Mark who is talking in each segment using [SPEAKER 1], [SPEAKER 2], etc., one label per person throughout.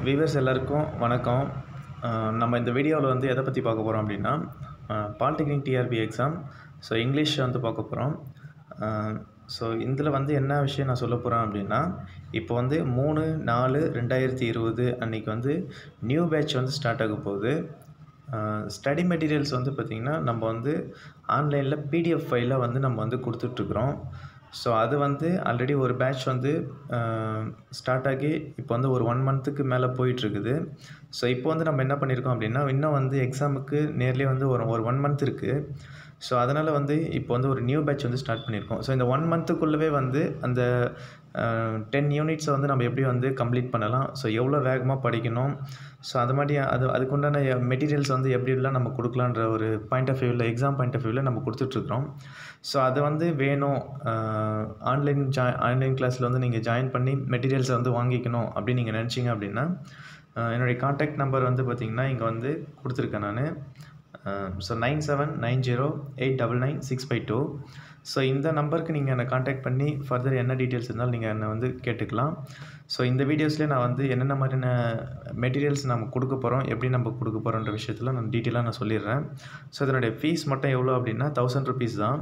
[SPEAKER 1] viewers எல்லாருக்கும் வணக்கம் அஹ் நம்ம இந்த வீடியோவில் வந்து எதை பற்றி பார்க்க போகிறோம் அப்படின்னா polytechnic TRB exam so English வந்து பார்க்க போகிறோம் ஸோ இதில் வந்து என்ன விஷயம் நான் சொல்ல போகிறேன் அப்படின்னா இப்போ வந்து மூணு நாலு ரெண்டாயிரத்தி இருபது அன்றைக்கி வந்து நியூ பேட்ச் வந்து ஸ்டார்ட் ஆக போகுது ஸ்டடி மெட்டீரியல்ஸ் வந்து பார்த்திங்கன்னா நம்ம வந்து ஆன்லைனில் பிடிஎஃப் ஃபைலில் வந்து நம்ம வந்து கொடுத்துட்ருக்குறோம் ஸோ அது வந்து ஆல்ரெடி ஒரு பேட்ச் வந்து ஸ்டார்ட் ஆகி இப்போ வந்து ஒரு ஒன் மந்த்துக்கு மேலே போயிட்டுருக்குது ஸோ இப்போ வந்து நம்ம என்ன பண்ணியிருக்கோம் அப்படின்னா இன்னும் வந்து எக்ஸாமுக்கு நேர்லேயே வந்து ஒரு ஒரு ஒன் மந்த் இருக்குது ஸோ அதனால் வந்து இப்போ வந்து ஒரு நியூ பேட்ச் வந்து ஸ்டார்ட் பண்ணியிருக்கோம் ஸோ இந்த ஒன் மந்த்துக்குள்ளவே வந்து அந்த டென் யூனிட்ஸை வந்து நம்ம எப்படி வந்து கம்ப்ளீட் பண்ணலாம் ஸோ எவ்வளோ வேகமாக படிக்கணும் ஸோ அது மாதிரி அது அதுக்குண்டான மெட்டீரியல்ஸ் வந்து எப்படிலாம் நம்ம கொடுக்கலான்ற ஒரு பாயிண்ட் ஆஃப் வியூவில் எக்ஸாம் பாயிண்ட் ஆஃப் வியூவில் நம்ம கொடுத்துட்ருக்குறோம் ஸோ அதை வந்து வேணும் ஆன்லைன் ஜாய் ஆன்லைன் கிளாஸில் வந்து நீங்கள் ஜாயின் பண்ணி மெட்டீரியல்ஸை வந்து வாங்கிக்கணும் அப்படின்னு நீங்கள் நினச்சிங்க அப்படின்னா என்னுடைய காண்டாக்ட் நம்பர் வந்து பார்த்திங்கன்னா இங்கே வந்து கொடுத்துருக்கேன் நான் so nine seven nine zero eight double nine six five two so இந்த நம்பருக்கு நீங்கள் என்னை காண்டாக்ட் பண்ணி ஃபர்தர் என்ன டீட்டெயில்ஸ் இருந்தாலும் நீங்கள் என்னை வந்து கேட்டுக்கலாம் ஸோ இந்த வீடியோஸ்லேயே நான் வந்து என்னென்ன மாதிரியான மெட்டீரியல்ஸ் நம்ம கொடுக்க போகிறோம் எப்படி நம்ம கொடுக்க போகிறோன்ற விஷயத்தில் நான் டீட்டெயிலாக நான் சொல்லிடுறேன் ஸோ இதனுடைய ஃபீஸ் மட்டும் எவ்வளோ அப்படின்னா தௌசண்ட் ருபீஸ் தான்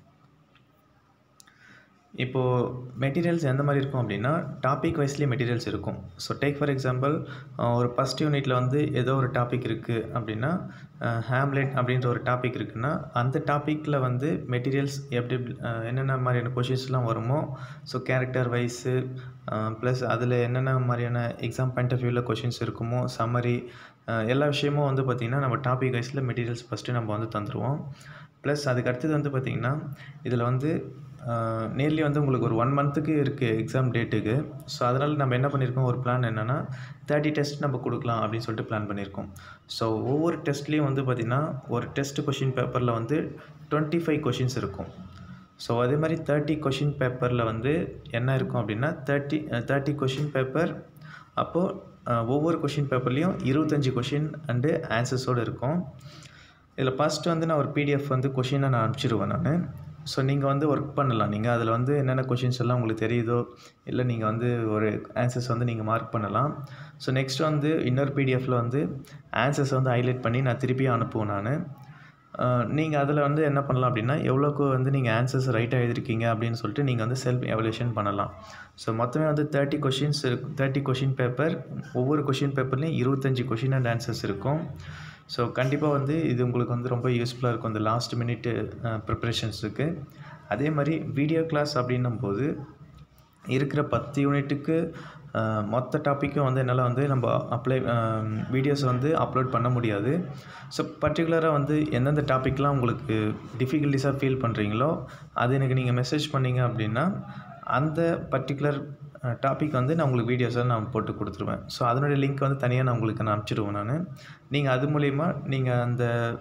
[SPEAKER 1] இப்போது மெட்டீரியல்ஸ் எந்த மாதிரி இருக்கும் அப்படின்னா டாபிக் வைஸ்லேயே மெட்டீரியல்ஸ் இருக்கும் ஸோ டேக் ஃபார் எக்ஸாம்பிள் ஒரு ஃபஸ்ட் யூனிட்டில் வந்து ஏதோ ஒரு டாபிக் இருக்குது அப்படின்னா ஹேம்லெட் அப்படின்ற ஒரு டாபிக் இருக்குன்னா அந்த டாப்பிக்கில் வந்து மெட்டீரியல்ஸ் எப்படி என்னென்ன மாதிரியான கொஷின்ஸ்லாம் வருமோ ஸோ கேரக்டர் வைஸு ப்ளஸ் அதில் என்னென்ன மாதிரியான எக்ஸாம் பாயிண்ட் ஆஃப் வியூவில் கொஷின்ஸ் இருக்குமோ சம்மரி எல்லா விஷயமும் வந்து பார்த்திங்கன்னா நம்ம டாபிக் வைஸில் மெட்டீரியல்ஸ் ஃபஸ்ட்டு நம்ம வந்து தந்துடுவோம் ப்ளஸ் அதுக்கு அடுத்தது வந்து பார்த்திங்கன்னா இதில் வந்து நேர்லி வந்து உங்களுக்கு ஒரு ஒன் மந்த்துக்கு இருக்குது எக்ஸாம் டேட்டுக்கு ஸோ அதனால் நம்ம என்ன பண்ணியிருக்கோம் ஒரு பிளான் என்னென்னா தேர்ட்டி டெஸ்ட் நம்ம கொடுக்கலாம் அப்படின்னு சொல்லிட்டு பிளான் பண்ணியிருக்கோம் ஸோ ஒவ்வொரு டெஸ்ட்லேயும் வந்து பார்த்திங்கன்னா ஒரு டெஸ்ட் கொஷின் பேப்பரில் வந்து டுவெண்ட்டி ஃபைவ் கொஷின்ஸ் இருக்கும் ஸோ அதே மாதிரி தேர்ட்டி கொஷின் பேப்பரில் வந்து என்ன இருக்கும் அப்படின்னா தேர்ட்டி தேர்ட்டி கொஷின் பேப்பர் அப்போது ஒவ்வொரு கொஷின் பேப்பர்லேயும் இருபத்தஞ்சி கொஷின் அண்டு ஆன்சர்ஸோடு இருக்கும் இதில் ஃபஸ்ட்டு வந்து நான் ஒரு பிடிஎஃப் வந்து கொஷினை நான் அனுப்பிச்சிடுவேன் நான் ஸோ நீங்கள் வந்து ஒர்க் பண்ணலாம் நீங்கள் அதில் வந்து என்னென்ன கொஷின்ஸ் எல்லாம் உங்களுக்கு தெரியுதோ இல்லை நீங்கள் வந்து ஒரு ஆன்சர்ஸ் வந்து நீங்கள் மார்க் பண்ணலாம் ஸோ நெக்ஸ்ட் வந்து இன்னொரு பிடிஎஃப்பில் வந்து ஆன்சர்ஸ் வந்து ஹைலைட் பண்ணி நான் திருப்பி அனுப்புவேன் நான் நீங்கள் அதில் வந்து என்ன பண்ணலாம் அப்படின்னா எவ்வளோக்கு வந்து நீங்கள் ஆன்சர்ஸ் ரைட்டாக எழுதிருக்கீங்க அப்படின்னு சொல்லிட்டு நீங்கள் வந்து செல்ஃப் எவல்யூஷன் பண்ணலாம் ஸோ மொத்தமே வந்து தேர்ட்டி கொஷின்ஸ் இருக்கும் தேர்ட்டி கொஷின் பேப்பர் ஒவ்வொரு கொஷின் பேப்பர்லேயும் இருபத்தஞ்சி கொஷின் அண்ட் ஆன்சர்ஸ் இருக்கும் ஸோ கண்டிப்பாக வந்து இது உங்களுக்கு வந்து ரொம்ப யூஸ்ஃபுல்லாக இருக்கும் இந்த லாஸ்ட் மினிட் ப்ரிப்ரேஷன்ஸுக்கு அதே மாதிரி வீடியோ கிளாஸ் அப்படின்னும் போது இருக்கிற பத்து யூனிட்டுக்கு மொத்த டாப்பிக்கும் வந்து என்னால் வந்து நம்ம அப்ளை வீடியோஸ் வந்து அப்லோட் பண்ண முடியாது ஸோ பர்டிகுலராக வந்து எந்தெந்த டாப்பிக்லாம் உங்களுக்கு டிஃபிகல்ட்டிஸாக ஃபீல் பண்ணுறீங்களோ அது எனக்கு நீங்கள் மெசேஜ் பண்ணிங்க அப்படின்னா அந்த பர்டிகுலர் டாபிக் வந்து நான் உங்களுக்கு வீடியோஸாக நான் போட்டு கொடுத்துருவேன் ஸோ அதனுடைய லிங்க் வந்து தனியாக நான் உங்களுக்கு நான் அனுப்பிச்சிடுவேன் நான் நீங்கள் அது மூலிமா நீங்கள் அந்த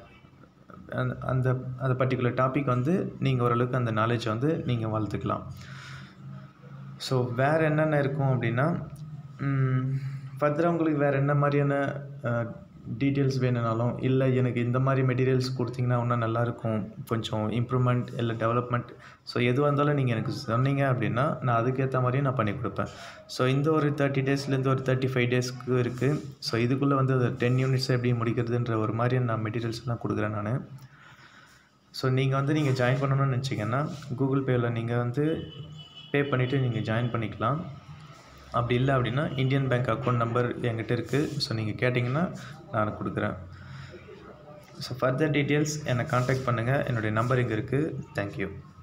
[SPEAKER 1] அந்த அந்த பர்டிகுலர் டாபிக் வந்து நீங்கள் ஓரளவுக்கு அந்த நாலேஜை வந்து நீங்கள் வளர்த்துக்கலாம் ஸோ வேறு என்னென்ன இருக்கும் அப்படின்னா ஃபர்தராக உங்களுக்கு வேறு என்ன மாதிரியான டீட்டெயில்ஸ் வேணுனாலும் இல்லை எனக்கு இந்த மாதிரி மெட்டீரியல்ஸ் கொடுத்தீங்கன்னா இன்னும் நல்லாயிருக்கும் கொஞ்சம் இம்ப்ரூவ்மெண்ட் இல்லை டெவலப்மெண்ட் ஸோ எதுவாக இருந்தாலும் நீங்கள் எனக்கு சொன்னீங்க அப்படின்னா நான் அதுக்கேற்ற மாதிரியும் நான் பண்ணி கொடுப்பேன் ஸோ இந்த ஒரு தேர்ட்டி டேஸ்லேருந்து ஒரு தேர்ட்டி ஃபைவ் டேஸ்க்கு இருக்குது ஸோ இதுக்குள்ளே வந்து அது டென் யூனிட்ஸை எப்படி முடிக்கிறதுன்ற ஒரு மாதிரியான நான் மெட்டீரியல்ஸ்லாம் கொடுக்குறேன் நான் ஸோ நீங்கள் வந்து நீங்கள் ஜாயின் பண்ணணும்னு நினச்சிங்கன்னா கூகுள் பேயில் நீங்கள் வந்து பே பண்ணிவிட்டு நீங்கள் ஜாயின் பண்ணிக்கலாம் அப்படி இல்லை அப்படின்னா இந்தியன் பேங்க் அக்கௌண்ட் நம்பர் என்கிட்ட இருக்குது ஸோ நீங்கள் கேட்டிங்கன்னா நான் கொடுக்குறேன் ஸோ ஃபர்தர் டீட்டெயில்ஸ் என்னை காண்டாக்ட் பண்ணுங்கள் என்னுடைய நம்பர் இங்கே இருக்குது தேங்க்யூ